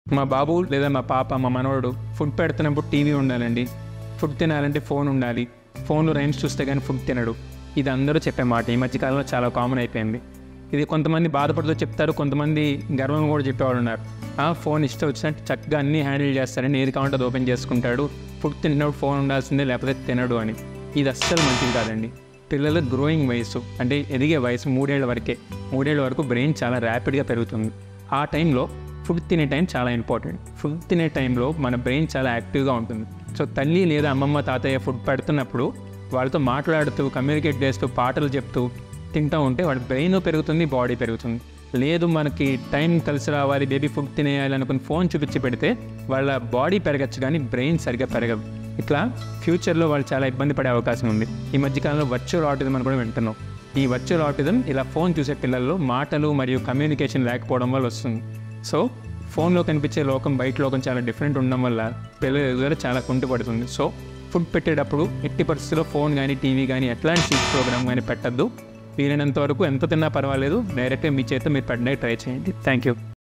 మా బాబు లేదా మా పాప మా మనవడు ఫుడ్ పెడుతున్నప్పుడు టీవీ ఉండాలండి ఫుడ్ తినాలంటే ఫోన్ ఉండాలి ఫోన్లో రైమ్స్ చూస్తే కానీ ఫుడ్ తినడు ఇది అందరూ చెప్పే మాట ఈ మధ్యకాలంలో చాలా కామన్ అయిపోయింది ఇది కొంతమంది బాధపడుతూ చెప్తారు కొంతమంది గర్వంగా కూడా చెప్పేవాళ్ళు ఉన్నారు ఆ ఫోన్ ఇష్టం వచ్చినట్టు చక్కగా అన్నీ హ్యాండిల్ చేస్తారని ఏది కావాలంటే అది ఓపెన్ చేసుకుంటాడు ఫుడ్ తింటున్నప్పుడు ఫోన్ ఉండాల్సిందే లేకపోతే తినడు అని ఇది అస్సలు మంచిది కాదండి పిల్లల గ్రోయింగ్ వయసు అంటే ఎదిగే వయసు మూడేళ్ల వరకే మూడేళ్ల వరకు బ్రెయిన్ చాలా ర్యాపిడ్గా పెరుగుతుంది ఆ టైంలో ఫుడ్ తినే టైం చాలా ఇంపార్టెంట్ ఫుడ్ తినే టైంలో మన బ్రెయిన్ చాలా యాక్టివ్గా ఉంటుంది సో తల్లి లేదా అమ్మమ్మ తాతయ్య ఫుడ్ పెడుతున్నప్పుడు వాళ్ళతో మాట్లాడుతూ కమ్యూనికేట్ చేస్తూ పాటలు చెప్తూ తింటూ ఉంటే వాళ్ళ బ్రెయిన్ పెరుగుతుంది బాడీ పెరుగుతుంది లేదు మనకి టైం కలిసి రావాలి బేబీ ఫుడ్ తినేయాలి అనుకుని ఫోన్ చూపించి పెడితే వాళ్ళ బాడీ పెరగచ్చు కానీ బ్రెయిన్ సరిగ్గా పెరగదు ఇట్లా ఫ్యూచర్లో వాళ్ళు చాలా ఇబ్బంది పడే అవకాశం ఉంది ఈ మధ్యకాలంలో వర్చువల్ ఆటిజం అని కూడా వింటున్నాం ఈ వర్చువల్ ఆటిజం ఇలా ఫోన్ చూసే పిల్లల్లో మాటలు మరియు కమ్యూనికేషన్ లేకపోవడం వల్ల వస్తుంది సో ఫోన్లో కనిపించే లోకం బయట లోకం చాలా డిఫరెంట్ ఉండడం వల్ల పిల్లల ఎదుగుదల చాలా కుంటుపడుతుంది సో ఫుడ్ పెట్టేటప్పుడు ఎట్టి పరిస్థితుల్లో ఫోన్ కానీ టీవీ కానీ ఎట్లాంటి స్వీట్ ప్రోగ్రామ్ కానీ పెట్టద్దు వీలైనంత వరకు ఎంత తిన్నా పర్వాలేదు డైరెక్ట్గా మీ చేత మీరు పెట్టడానికి ట్రై చేయండి థ్యాంక్ యూ